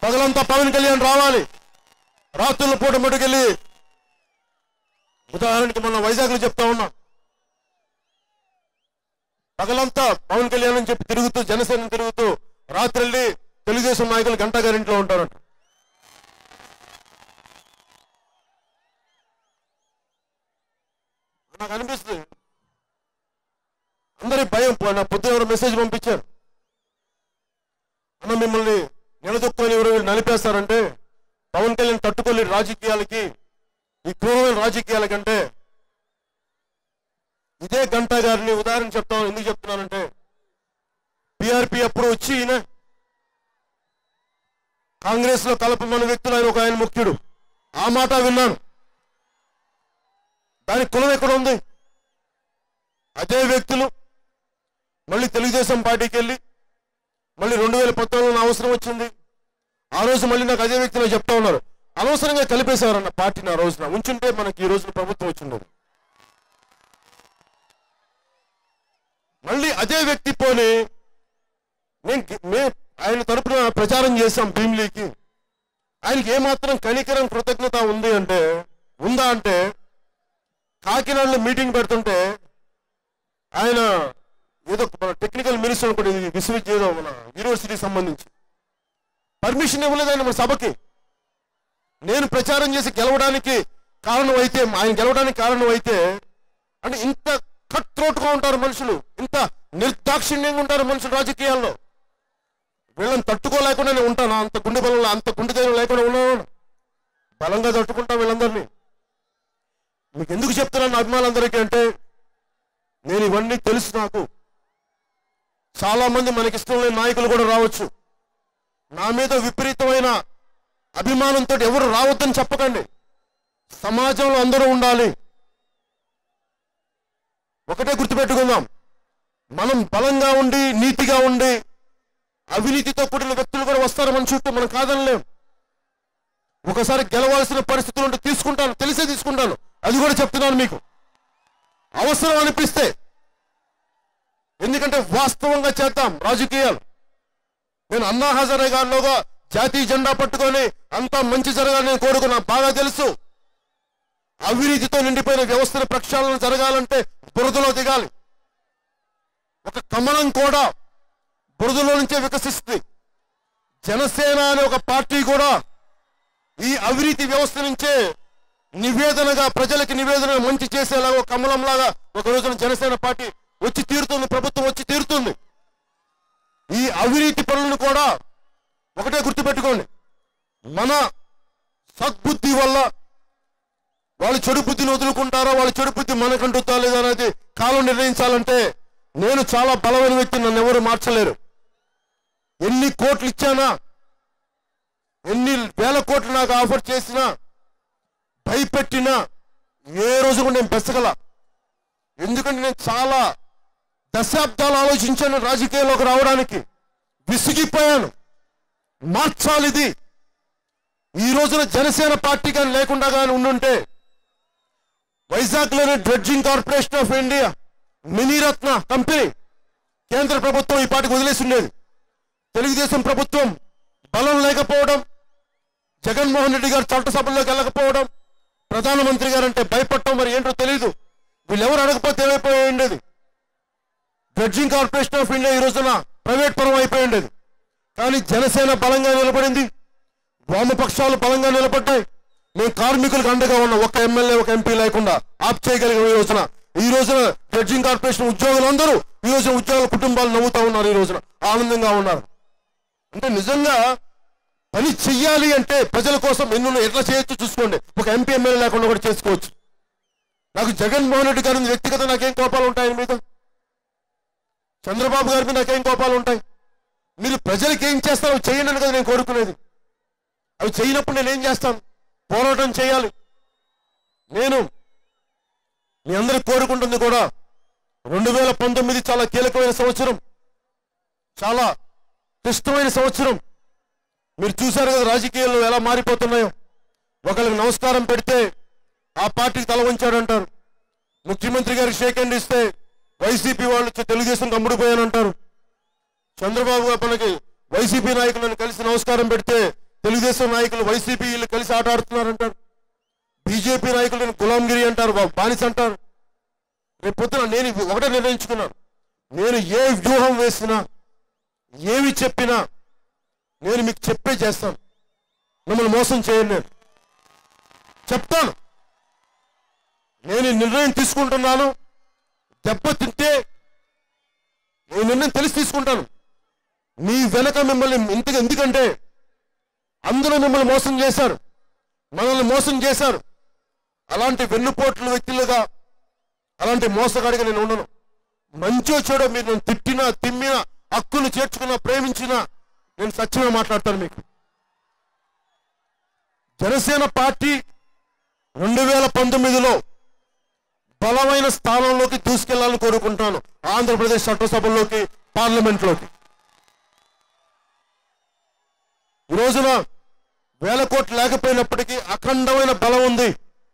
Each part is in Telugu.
పగలంతా పవన్ కళ్యాణ్ రావాలి రాత్రుల పూట మటుకెళ్ళి ఉదాహరణకి మన వైజాగ్లో చెప్తా ఉన్నాం పగలంతా పవన్ కళ్యాణ్ అని చెప్పి తిరుగుతూ జనసేన తిరుగుతూ రాత్రి వెళ్ళి తెలుగుదేశం నాయకులు గంటా గారింట్లో ఉంటారంట నాకు అనిపిస్తుంది అందరి భయం పో- నా పొద్దున ఎవరో మెసేజ్ పంపించారు అన్న మిమ్మల్ని నిలదొక్కుని ఎవరు వీళ్ళు నలిపేస్తారంటే పవన్ కళ్యాణ్ తట్టుకోలేని రాజకీయాలకి ఈ క్రూరమైన రాజకీయాలకంటే ఇదే గంటా గారిని ఉదాహరణ చెప్తాను ఎందుకు చెప్తున్నానంటే పిఆర్పి అప్పుడు వచ్చి ఈయన కాంగ్రెస్ లో కలపమన్న వ్యక్తులు ఆయన ఒక ఆయన ముఖ్యుడు ఆ మాట విన్నాను దానికి కులం ఎక్కడ ఉంది అదే వ్యక్తులు మళ్ళీ తెలుగుదేశం పార్టీకి వెళ్ళి మళ్ళీ రెండు వేల పంతొమ్మిదిలో అవసరం వచ్చింది ఆ రోజు మళ్ళీ నాకు అదే వ్యక్తులు చెప్తా ఉన్నారు అనవసరంగా కలిపేశారన్న పార్టీని ఆ రోజున ఉంచుంటే మనకి ఈ రోజున ప్రభుత్వం వచ్చిండదు మళ్ళీ అదే వ్యక్తి పోని నేను గి- మే ఆయన తరపున ప్రచారం చేశాం భీమిలీకి ఆయనకి ఏమాత్రం కనికరం కృతజ్ఞత ఉంది అంటే ఉందా అంటే కాకినాడలో మీటింగ్ పెడుతుంటే ఆయన ఏదో మన టెక్నికల్ మినిస్టర్ అనుకోండి ఇది విశ్వవిద్యాలయం మన యూనివర్సిటీకి సంబంధించి పర్మిషన్ ఇవ్వలేదు ఆయన మన సభకి నేను ప్రచారం చేసి గెలవడానికి కారణం అయితే ఆయన గెలవడానికి కారణం అయితే అంటే ఇంత కట్ త్రోట్గా ఉంటారు మనుషులు ఇంత నిర్దాక్షిణ్యంగా ఉంటారు మనుషులు రాజకీయాల్లో వీళ్ళని తట్టుకోలేకుండా నేను ఉంటాను అంత గుండె బలం అంత గుండె ధైర్యం లేకుండా ఉన్నాను బలంగా తట్టుకుంటాం వీళ్ళందరినీ మీకు ఎందుకు చెప్తున్నాను అభిమానులందరికీ అంటే నేను ఇవన్నీ తెలుసు నాకు చాలా మంది మనకి ఇష్టం లేని నాయకులు కూడా రావచ్చు నా మీద విపరీతమైన అభిమానంతో ఎవరు రావద్దని చెప్పకండి సమాజంలో అందరూ ఉండాలి ఒకటే గుర్తుపెట్టుకుందాం మనం బలంగా ఉండి నీతిగా ఉండి అవినీతితో కూడిన వ్యక్తులు కూడా వస్తారు మన చుట్టూ మనం కాదనలేం ఒకసారి గెలవాల్సిన పరిస్థితులు ఉంటే తీసుకుంటాను తెలిసే తీసుకుంటాను అది కూడా చెప్తున్నాను మీకు అవసరం అనిపిస్తే ఎందుకంటే వాస్తవంగా చేద్దాం రాజకీయాలు నేను అన్నా హజారే గారిలోగా జాతీయ జెండా పట్టుకొని అంతా మంచి జరగాలని నేను కోరుకున్నా బాగా తెలుసు అవినీతితో నిండిపోయిన వ్యవస్థల ప్రక్షాళన జరగాలంటే బురదలో దిగాలి ఒక కమలం కూడా బురదలో నుంచే వికసిస్తుంది జనసేన అనే ఒక పార్టీ కూడా ఈ అవినీతి వ్యవస్థ నుంచే నివేదనగా ప్రజలకి నివేదన మంచి చేసేలాగా ఒక కమలంలాగా ఒక రోజున జనసేన పార్టీ వచ్చి తీరుతుంది ప్రభుత్వం వచ్చి తీరుతుంది ఈ అవినీతి పనులను కూడా ఒకటే గుర్తుపెట్టుకోండి మన సద్బుద్ధి వల్ల వాళ్ళు చెడు బుద్ధిని వదులుకుంటారా వాళ్ళ చెడు బుద్ధి మనకంటుతా లేదా అనేది కాలం నిర్ణయించాలంటే నేను చాలా బలమైన వ్యక్తి నన్ను ఎవరు మార్చలేరు ఎన్ని కోట్లు ఇచ్చానా ఎన్ని వేల కోట్లు నాకు ఆఫర్ చేసినా భయపెట్టినా ఏ రోజు కూడా నేను బెసగల ఎందుకంటే నేను చాలా దశాబ్దాలు ఆలోచించాను రాజకీయాల్లోకి రావడానికి విసిగిపోయాను మార్చాలి ఇది ఈ రోజున జనసేన పార్టీ కానీ లేకుండా కానీ ఉండుంటే వైజాగ్లోని dredging corporation of India Miniratna company కేంద్ర ప్రభుత్వం ఈ పార్టీకి వదిలేసి ఉండేది తెలుగుదేశం ప్రభుత్వం బలం లేకపోవడం జగన్మోహన్ రెడ్డి గారు చట్టసభల్లోకి వెళ్ళకపోవడం ప్రధానమంత్రి గారు అంటే భయపడటం మరి ఏంటో తెలియదు వీళ్ళెవరు అడగపోతే ఏమైపోయి ఉండేది డ్రెడ్జింగ్ కార్పొరేషన్ ఆఫ్ ఇండియా ఈ రోజున ప్రైవేట్ పరం అయిపోయి ఉండేది కానీ జనసేన బలంగా నిలబడింది వామపక్షాలు బలంగా నిలబడ్డాయి మేము కార్మికులకు అండగా ఉన్న ఒక ఎమ్మెల్యే ఒక ఎంపీ లేకుండా ఆప్ చేయగలిగిన ఈ రోజున ఈ రోజున డ్రెడ్జింగ్ కార్పొరేషన్ ఉద్యోగులందరూ ఈ రోజున ఉద్యోగుల కుటుంబాలు నవ్వుతా ఉన్నారు ఈ రోజున ఆనందంగా ఉన్నారు అంటే నిజంగా పని చెయ్యాలి అంటే ప్రజల కోసం ఎన్నో ఎట్లా చేయొచ్చు చూసుకోండి ఒక ఎంపీ ఎమ్మెల్యే లేకుండా కూడా చేసుకోవచ్చు నాకు జగన్మోహన్ రెడ్డి గారి మీద వ్యక్తిగత నాకేం కోపాలు ఉంటాయి ఆయన మీద చంద్రబాబు గారి మీద నాకేం కోపాలు ఉంటాయి మీరు ప్రజలకు ఏం చేస్తారో చేయండి అని కదా నేను కోరుకునేది అవి చేయనప్పుడు నేను ఏం చేస్తాను పోరాటం చేయాలి నేను మీ అందరూ కోరుకుంటుంది కూడా రెండు వేల పంతొమ్మిది చాలా కీలకమైన సంవత్సరం చాలా క్లిష్టమైన సంవత్సరం మీరు చూశారు కదా రాజకీయాలు ఎలా మారిపోతున్నాయో ఒకరికి నమస్కారం పెడితే ఆ పార్టీకి తల వంచాడంటారు ముఖ్యమంత్రి గారికి షేక్ హ్యాండ్ ఇస్తే వైసీపీ వాళ్ళు వచ్చి తెలుగుదేశం కమ్ముడిపోయానంటారు చంద్రబాబు గారు మనకి వైసీపీ నాయకులను కలిసి నమస్కారం పెడితే తెలుగుదేశం నాయకులు వైసీపీ వీళ్ళు కలిసి ఆట ఆడుతున్నారంటారు బీజేపీ నాయకులు నేను గులాంగిరి అంటారు వా- బానిస అంటారు రేపు పొద్దున నేను ఒకటే నిర్ణయించుకున్నాను నేను ఏ వ్యూహం వేసినా ఏమి చెప్పినా నేను మీకు చెప్పే చేస్తాను మిమ్మల్ని మోసం చేయను నేను చెప్తాను నేను ఈ నిర్ణయం తీసుకుంటున్నాను దెబ్బ తింటే ఈ నిర్ణయం తెలిసి తీసుకుంటాను మీ వెనక మిమ్మల్ని ఇంతగా ఎందుకంటే అందరూ మిమ్మల్ని మోసం చేశారు మనల్ని మోసం చేశారు అలాంటి వెన్నుపోట్ల వ్యక్తులుగా అలాంటి మోసగాడిగా నేను ఉండను మంచో చెడో మీరు నన్ను తిట్టినా తిమ్మినా హక్కును చేర్చుకున్నా ప్రేమించినా నేను సత్యమే మాట్లాడతాను మీకు జనసేన పార్టీ రెండు వేల పంతొమ్మిదిలో బలమైన స్థానంలోకి దూసుకెళ్లాలని కోరుకుంటాను ఆంధ్రప్రదేశ్ చట్టసభల్లోకి పార్లమెంట్లోకి ఈ రోజున వేల కోట్లు లేకపోయినప్పటికీ అఖండమైన బలం ఉంది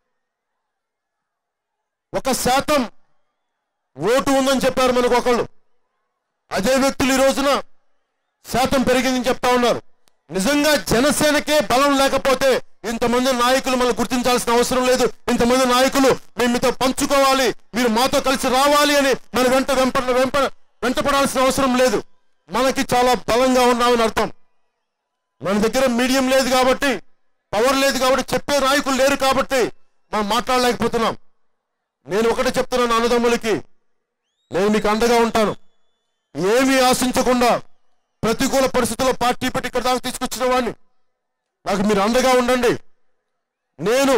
ఒక శాతం ఓటు ఉందని చెప్పారు మనకు ఒకళ్ళు అదే వ్యక్తులు ఈ రోజున శాతం పెరిగిందని చెప్తా ఉన్నారు నిజంగా జనసేనకే బలం లేకపోతే ఇంతమంది నాయకులు మనం గుర్తించాల్సిన అవసరం లేదు ఇంతమంది నాయకులు మేము మీతో పంచుకోవాలి మీరు మాతో కలిసి రావాలి అని మన వెంట వెంప వెంప వెంటపడాల్సిన అవసరం లేదు మనకి చాలా బలంగా ఉన్నామని అర్థం మన దగ్గర మీడియం లేదు కాబట్టి పవర్ లేదు కాబట్టి చెప్పే నాయకులు లేరు కాబట్టి మనం మాట్లాడలేకపోతున్నాం నేను ఒకటే చెప్తున్నాను అన్నదమ్ములకి నేను మీకు అండగా ఉంటాను ఏమీ ఆశించకుండా ప్రతికూల పరిస్థితుల్లో పార్టీ పెట్టి ఇక్కడ దాకా తీసుకొచ్చిన వాడిని నాకు మీరు అండగా ఉండండి నేను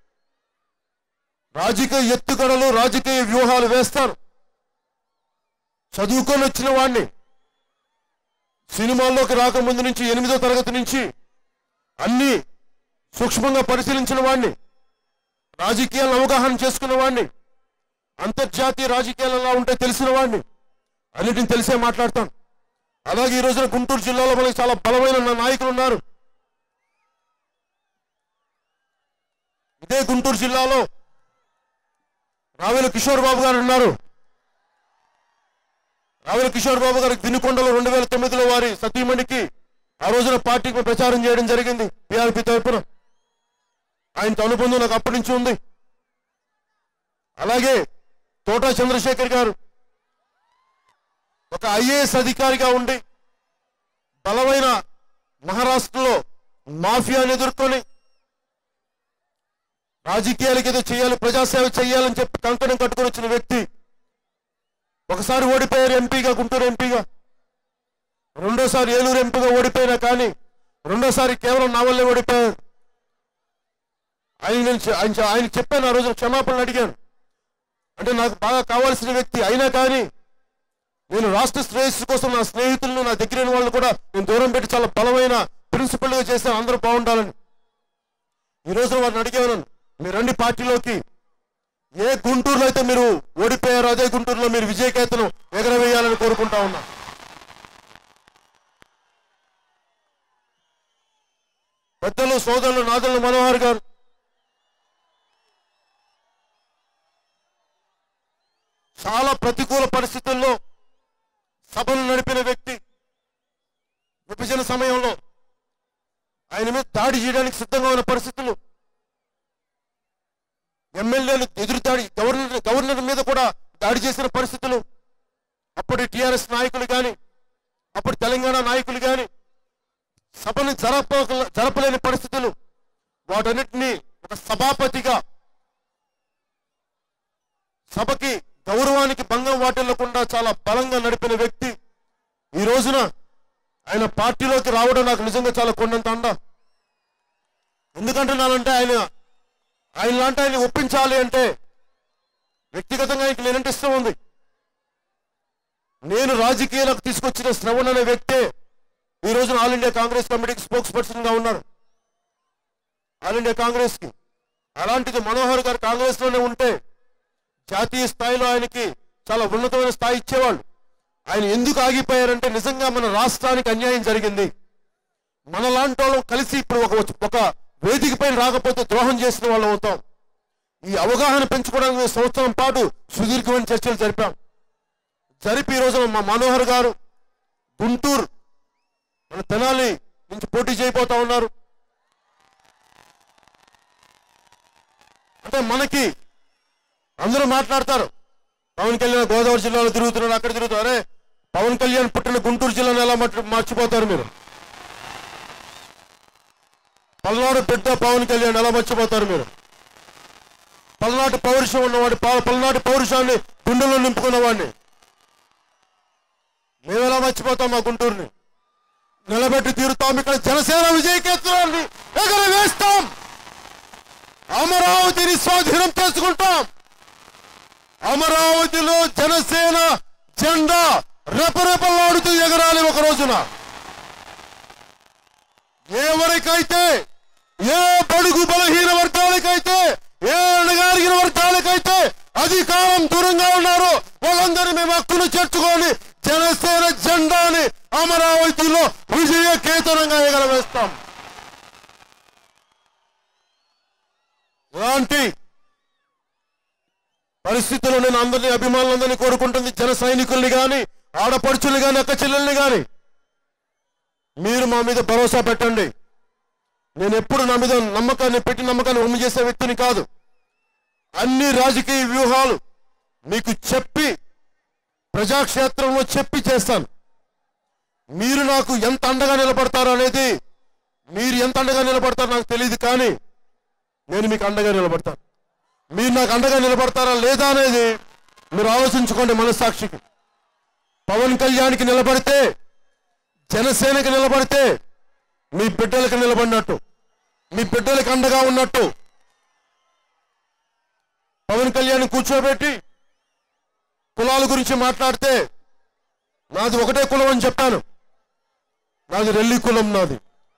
రాజకీయ ఎత్తుగడలు రాజకీయ వ్యూహాలు వేస్తాను చదువుకొని వచ్చిన వాడిని సినిమాల్లోకి రాకముందు నుంచి ఎనిమిదో తరగతి నుంచి అన్ని సూక్ష్మంగా పరిశీలించిన వాడిని రాజకీయాలను అవగాహన చేసుకున్న వాడిని అంతర్జాతీయ రాజకీయాలు ఎలా ఉంటే తెలిసిన వాడిని అన్నిటిని తెలిసే మాట్లాడతాను అలాగే ఈ రోజున గుంటూరు జిల్లాలో మనకి చాలా బలమైన నా నాయకులు ఉన్నారు ఇదే గుంటూరు జిల్లాలో రావేల కిషోర్ బాబు గారు ఉన్నారు రావేల కిషోర్ బాబు గారు దినుకొండలో రెండు వేల తొమ్మిదిలో వారి సతీమణికి ఆ రోజున పార్టీకి ప్రచారం చేయడం జరిగింది పిఆర్పి తరపున ఆయనతో అనుబంధం నాకు అప్పటి నుంచి ఉంది అలాగే తోటా చంద్రశేఖర్ గారు ఒక ఐఏఎస్ అధికారిగా ఉండి బలమైన మహారాష్ట్రలో మాఫియాను ఎదుర్కొని రాజకీయాలకు ఏదో చేయాలి ప్రజాసేవ చేయాలని చెప్పి కంకణం కట్టుకొని వచ్చిన వ్యక్తి ఒకసారి ఓడిపోయారు ఎంపీగా గుంటూరు ఎంపీగా రెండోసారి ఏలూరు ఎంపీగా ఓడిపోయినా కానీ రెండోసారి కేవలం నా వల్లే ఓడిపోయారు ఆయన నేను చె- ఆయన చె- ఆయన చెప్పాను ఆ రోజు క్షమాపణలు అడిగాను అంటే నాకు బాగా కావాల్సిన వ్యక్తి అయినా కానీ నేను రాష్ట్ర శ్రేయస్సు కోసం నా స్నేహితులను నా దగ్గర వాళ్ళు కూడా నేను దూరం పెట్టి చాలా బలమైన ప్రిన్సిపల్ గా చేశాను అందరూ బాగుండాలని ఈ రోజున వారిని అడిగాను మీరు రండి పార్టీలోకి ఏ గుంటూరులో అయితే మీరు ఓడిపోయారో అదే గుంటూరులో మీరు విజయకేతను ఎగరవేయాలని కోరుకుంటా ఉన్నా పెద్దలు సోదరులు నాదలు మనోహర్ గారు చాలా ప్రతికూల పరిస్థితుల్లో సభను నడిపిన వ్యక్తి విభజన సమయంలో ఆయన మీద దాడి చేయడానికి సిద్ధంగా ఉన్న పరిస్థితులు ఎమ్మెల్యేలు ఎదురు దాడి గవర్నర్ గవర్నర్ మీద కూడా దాడి చేసిన పరిస్థితులు అప్పటి టిఆర్ఎస్ నాయకులు కానీ అప్పటి తెలంగాణ నాయకులు కానీ సభను జరప జరపలేని పరిస్థితులు వాటన్నిటినీ ఒక సభాపతిగా సభకి గౌరవానికి భంగం వాటిల్లకుండా చాలా బలంగా నడిపిన వ్యక్తి ఈ రోజున ఆయన పార్టీలోకి రావడం నాకు నిజంగా చాలా కొండంత అండ ఎందుకంటున్నానంటే ఆయన ఆయన లాంటి ఆయన ఒప్పించాలి అంటే వ్యక్తిగతంగా ఆయనకి నేనంటే ఇష్టం ఉంది నేను రాజకీయాలకు తీసుకొచ్చిన శ్రవణ్ అనే వ్యక్తే ఈ రోజున ఆల్ ఇండియా కాంగ్రెస్ కమిటీకి స్పోక్స్ పర్సన్ గా ఉన్నారు ఆల్ ఇండియా కాంగ్రెస్ కి అలాంటిది మనోహర్ గారు కాంగ్రెస్ లోనే ఉంటే జాతీయ స్థాయిలో ఆయనకి చాలా ఉన్నతమైన స్థాయి ఇచ్చేవాళ్ళు ఆయన ఎందుకు ఆగిపోయారంటే నిజంగా మన రాష్ట్రానికి అన్యాయం జరిగింది మన లాంటి వాళ్ళం కలిసి ఇప్పుడు ఒక ఒక వేదిక పైన రాకపోతే ద్రోహం చేసిన వాళ్ళం అవుతాం ఈ అవగాహన పెంచుకోవడానికి మేము సంవత్సరం పాటు సుదీర్ఘమైన చర్చలు జరిపాం జరిపి ఈ రోజున మా మనోహర్ గారు గుంటూరు మన తెనాలి నుంచి పోటీ చేయబోతా ఉన్నారు లేకపోతే మనకి అందరూ మాట్లాడతారు పవన్ కళ్యాణ్ గోదావరి జిల్లాలో తిరుగుతున్నాడు అక్కడ తిరుగుతారు అరే పవన్ కళ్యాణ్ పుట్టిన గుంటూరు జిల్లాను ఎలా మర్చి- మర్చిపోతారు మీరు పల్నాడు బిడ్డ పవన్ కళ్యాణ్ ఎలా మర్చిపోతారు మీరు పల్నాటి పౌరుషం ఉన్నవాడి పా- పల్నాటి పౌరుషాన్ని గుండెలో నింపుకున్నవాడిని మేము ఎలా మర్చిపోతాం మా గుంటూరుని నిలబెట్టి తీరుతాం ఇక్కడ జనసేన విజయకేతనాన్ని ఎగరవేస్తాం అమరావతిని స్వాధీనం చేసుకుంటాం అమరావతిలో జనసేన జెండా రెపరెపలాడుతూ ఎగరాలి ఒక రోజున ఎవరికైతే ఏ బడుగు బలహీన వర్గాలకైతే ఏ అణగారిన వర్గాలకైతే అధికారం దూరంగా ఉన్నారో వాళ్ళందరినీ మేము హక్కును చేర్చుకొని జనసేన జెండాని అమరావతిలో విజయ కేతనంగా ఎగరవేస్తాం ఇలాంటి పరిస్థితుల్లో నేను అందరినీ అభిమానులందరినీ కోరుకుంటుంది జన సైనికుల్ని గాని ఆడపడుచుల్ని గాని అక్క చెల్లెల్ని గాని మీరు మా మీద భరోసా పెట్టండి నేను ఎప్పుడు నా మీద నమ్మకాన్ని పెట్టి నమ్మకాన్ని ఉమ్మి చేసే వ్యక్తిని కాదు అన్ని రాజకీయ వ్యూహాలు మీకు చెప్పి ప్రజాక్షేత్రంలో చెప్పి చేస్తాను మీరు నాకు ఎంత అండగా నిలబడతారో అనేది మీరు ఎంత అండగా నిలబడతారో నాకు తెలియదు కానీ నేను మీకు అండగా నిలబడతాను మీరు నాకు అండగా నిలబడతారా లేదా అనేది మీరు ఆలోచించుకోండి మనస్సాక్షికి పవన్ కళ్యాణ్కి నిలబడితే జనసేనకి నిలబడితే మీ బిడ్డలకు నిలబడినట్టు మీ బిడ్డలకు అండగా ఉన్నట్టు పవన్ కళ్యాణ్ కూర్చోబెట్టి కులాల గురించి మాట్లాడితే నాది ఒకటే కులం అని చెప్పాను నాది రెల్లి కులం నాది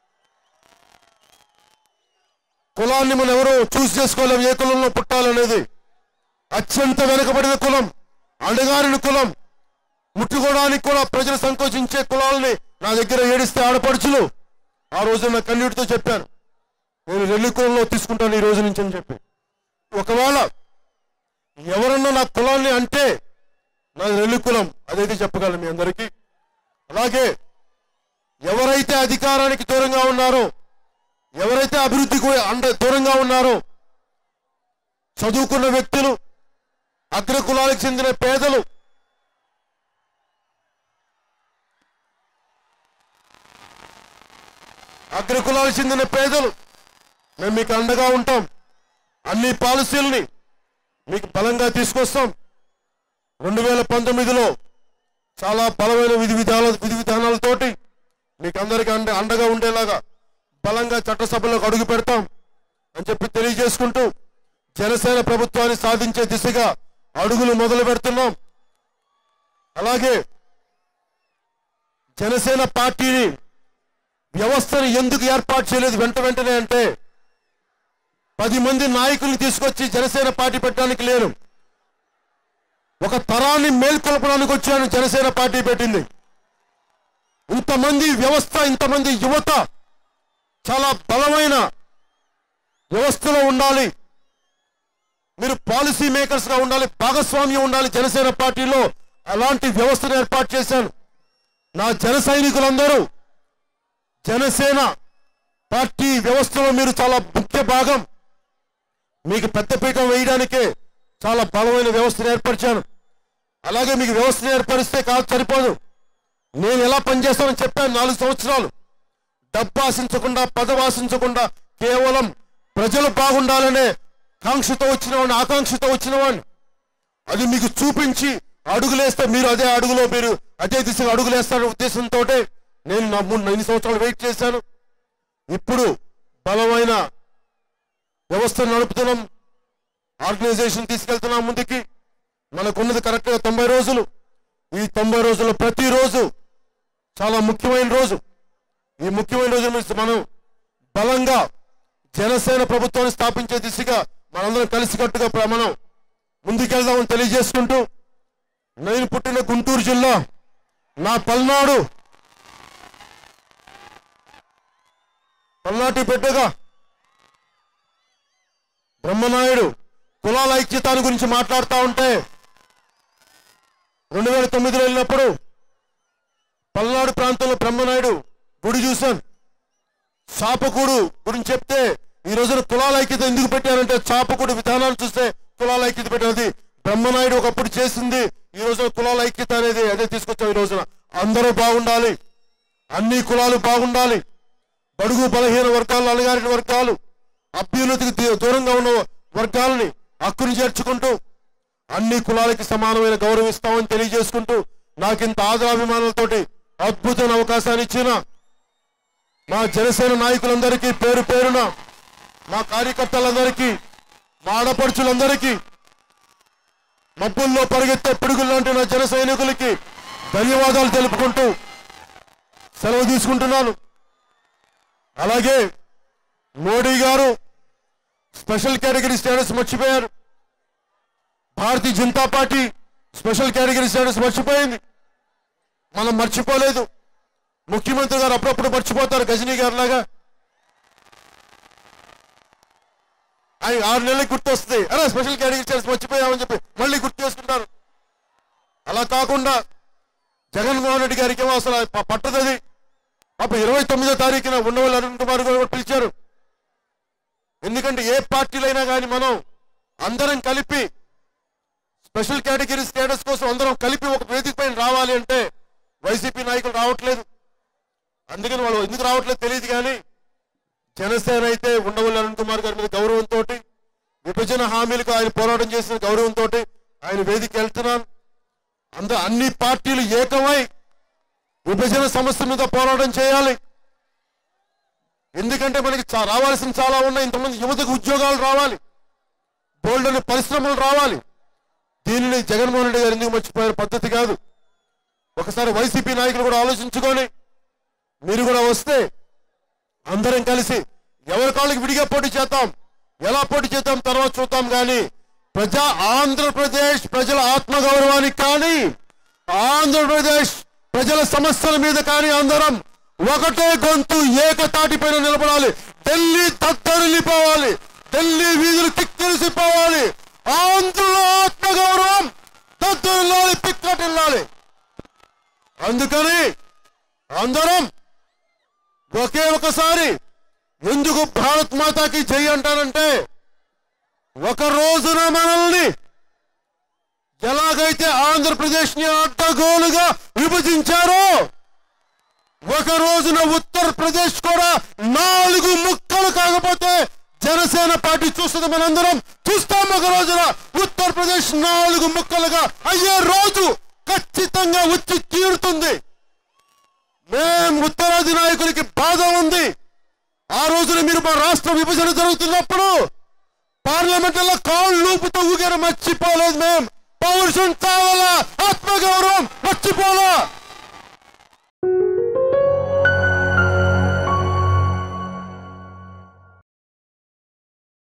కులాన్ని మనం ఎవరో చూస్ చేసుకోలేం ఏ కులంలో పుట్టాలనేది అత్యంత వెనుకబడిన కులం అణగారిన కులం ముట్టుకోవడానికి కూడా ప్రజలు సంకోచించే కులాలని నా దగ్గర ఏడిస్తే ఆడపడుచులు ఆ రోజు నా కన్నీటితో చెప్పాను నేను రెల్లి కులంలో తీసుకుంటాను ఈ రోజు నుంచి అని చెప్పి ఒకవేళ ఎవరన్నా నా కులాన్ని అంటే నాది రెల్లి కులం అదైతే చెప్పగలను మీ అందరికీ అలాగే ఎవరైతే అధికారానికి దూరంగా ఉన్నారో ఎవరైతే అభివృద్ధికి అండ దూరంగా ఉన్నారో చదువుకున్న వ్యక్తులు అగ్ర కులాలకు చెందిన పేదలు అగ్ర కులాలకు చెందిన పేదలు మేము మీకు అండగా ఉంటాం అన్ని పాలసీలని మీకు బలంగా తీసుకొస్తాం రెండు వేల పంతొమ్మిదిలో చాలా బలమైన విధి విధాల విధి విధానాలతోటి మీకు అందరికీ అండ అండగా ఉండేలాగా బలంగా చట్టసభలోకి అడుగు పెడతాం అని చెప్పి తెలియజేసుకుంటూ జనసేన ప్రభుత్వాన్ని సాధించే దిశగా అడుగులు మొదలు పెడుతున్నాం అలాగే జనసేన పార్టీని వ్యవస్థను ఎందుకు ఏర్పాటు చేయలేదు వెంట వెంటనే అంటే పది మంది నాయకుల్ని తీసుకొచ్చి జనసేన పార్టీ పెట్టడానికి లేను ఒక తరాన్ని మేల్కొల్పడానికి వచ్చాను జనసేన పార్టీ పెట్టింది ఇంతమంది వ్యవస్థ ఇంతమంది యువత చాలా బలమైన వ్యవస్థలో ఉండాలి మీరు పాలసీ మేకర్స్ గా ఉండాలి భాగస్వామ్యం ఉండాలి జనసేన పార్టీలో అలాంటి వ్యవస్థను ఏర్పాటు చేశాను నా జన సైనికులందరూ జనసేన పార్టీ వ్యవస్థలో మీరు చాలా ముఖ్య భాగం మీకు పెద్దపీట వేయడానికే చాలా బలమైన వ్యవస్థను ఏర్పరిచాను అలాగే మీకు వ్యవస్థను ఏర్పరిస్తే కాదు సరిపోదు నేను ఎలా పనిచేస్తానని చెప్పాను నాలుగు సంవత్సరాలు డబ్బు ఆశించకుండా పదవి ఆశించకుండా కేవలం ప్రజలు బాగుండాలనే కాంక్షతో వచ్చిన వాడిని ఆకాంక్షతో వచ్చిన వాడిని అది మీకు చూపించి అడుగులేస్తే మీరు అదే అడుగులో మీరు అదే దిశగా అడుగులేస్తారనే ఉద్దేశంతో నేను నా మూడు ఎన్ని సంవత్సరాలు వెయిట్ చేశాను ఇప్పుడు బలమైన వ్యవస్థను నడుపుతున్నాం ఆర్గనైజేషన్ తీసుకెళ్తున్నాం ముందుకి మనకున్నది కరెక్ట్గా తొంభై రోజులు ఈ తొంభై రోజుల్లో ప్రతిరోజు చాలా ముఖ్యమైన రోజు ఈ ముఖ్యమైన రోజు నుంచి మనం బలంగా జనసేన ప్రభుత్వాన్ని స్థాపించే దిశగా మనందరం కలిసికట్టుగా ప్ర- మనం ముందుకెళ్దామని తెలియజేసుకుంటూ నేను పుట్టిన గుంటూరు జిల్లా నా పల్నాడు పల్నాటి బిడ్డగా బ్రహ్మనాయుడు కులాల ఐక్యతాన్ని గురించి మాట్లాడుతూ ఉంటే రెండు వేల తొమ్మిదిలో వెళ్ళినప్పుడు పల్నాడు ప్రాంతంలో బ్రహ్మనాయుడు గుడి చూశాను శాపకూడు గురించి చెప్తే ఈ రోజున కులాల ఐక్యత ఎందుకు పెట్టారంటే చాపకుడి విధానాలు చూస్తే కులాల ఐక్యత పెట్టినది బ్రహ్మనాయుడు ఒకప్పుడు చేసింది ఈ రోజున కులాల ఐక్యత అనేది అదే తీసుకొచ్చాం ఈ రోజున అందరూ బాగుండాలి అన్ని కులాలు బాగుండాలి బడుగు బలహీన వర్గాలు అలగారిన వర్గాలు అభ్యున్నతికి దూ- దూరంగా ఉన్న వర్గాలని హక్కును చేర్చుకుంటూ అన్ని కులాలకి సమానమైన గౌరవం ఇస్తామని తెలియజేసుకుంటూ నాకింత ఆదరాభిమానాలతోటి అద్భుతమైన అవకాశాన్ని ఇచ్చిన మా జనసేన నాయకులందరికీ పేరు పేరున మా కార్యకర్తలందరికీ మా ఆడపడుచులందరికీ మబ్బుల్లో పరిగెత్తే పిడుగులు లాంటి నా జన సైనికులకి ధన్యవాదాలు తెలుపుకుంటూ సెలవు తీసుకుంటున్నాను అలాగే మోడీ గారు స్పెషల్ కేటగిరీ స్టేటస్ మర్చిపోయారు Bharatiya Janata Party special category status మర్చిపోయింది మనం మర్చిపోలేదు ముఖ్యమంత్రి గారు అప్పుడప్పుడు మర్చిపోతారు గజనీ గారు లాగా ఆయన ఆరు నెలలకు గుర్తొస్తుంది అరే స్పెషల్ కేటగిరీ స్టేటస్ మర్చిపోయామని చెప్పి మళ్ళీ గుర్తు చేసుకుంటారు అలా కాకుండా జగన్మోహన్ రెడ్డి గారికి ఏమో అసలు ప- పట్టదది అప్పుడు ఇరవై తొమ్మిదో తారీఖున ఉండవల్లి అరుణ్ కుమార్ గారు కూడా పిలిచారు ఎందుకంటే ఏ పార్టీలైనా కానీ మనం అందరం కలిపి స్పెషల్ కేటగిరీ స్టేటస్ కోసం అందరం కలిపి ఒక వేదిక పైన రావాలి అంటే వైసీపీ నాయకులు రావట్లేదు అందుకని వాళ్ళు ఎందుకు రావట్లేదు తెలియదు కానీ జనసేన అయితే ఉండవల్లి అరుణ్ కుమార్ గారి మీద గౌరవంతో విభజన హామీలకు ఆయన పోరాటం చేసిన గౌరవంతో ఆయన వేదిక వెళ్తున్నాను అంద అన్ని పార్టీలు ఏకమై విభజన సమస్య మీద పోరాటం చేయాలి ఎందుకంటే మనకి చా- రావాల్సిన చాలా ఉన్నాయి ఇంతమంది యువతకు ఉద్యోగాలు రావాలి బోల్డ్ అనే పరిశ్రమలు రావాలి దీనిని జగన్మోహన్ రెడ్డి గారు ఎందుకు మర్చిపోయారు పద్ధతి కాదు ఒకసారి వైసీపీ నాయకులు కూడా ఆలోచించుకొని మీరు కూడా వస్తే అందరం కలిసి ఎవరి కాళ్ళకి విడిగా పోటీ చేద్దాం ఎలా పోటీ చేద్దాం తర్వాత చూద్దాం కానీ ప్రజా ఆంధ్రప్రదేశ్ ప్రజల ఆత్మగౌరవానికి కానీ ఆంధ్రప్రదేశ్ ప్రజల సమస్యల మీద కానీ అందరం ఒకటే గొంతు ఏకతాటిపైన నిలబడాలి ఢిల్లీ తత్తరిల్లిపోవాలి ఢిల్లీ వీధులు కిక్కిరిసిపోవాలి ఆంధ్రుల ఆత్మగౌరవం తత్తరిల్లాలి పిక్కటిల్లాలి అందుకని అందరం ఒకే ఒకసారి ఎందుకు భారత్ మాతాకి జై అంటారంటే ఒక రోజున మనల్ని ఎలాగైతే ఆంధ్రప్రదేశ్ ని అడ్డగోలుగా విభజించారో ఒక రోజున ఉత్తరప్రదేశ్ కూడా నాలుగు ముక్కలు కాకపోతే జనసేన పార్టీ చూస్తుంది మనందరం చూస్తాం ఒక రోజున ఉత్తరప్రదేశ్ నాలుగు ముక్కలుగా అయ్యే రోజు ఖచ్చితంగా వచ్చి తీరుతుంది మేం ఉత్తరాది నాయకులకి బాధ ఉంది ఆ రోజున మీరు మా రాష్ట్ర విభజన జరుగుతున్నప్పుడు పార్లమెంట్ లో కాళ్ళు లూపుతూ ఊగారు మర్చిపోలేదు మేం పౌరుషం చావాలా ఆత్మగౌరవం మర్చిపోలేదు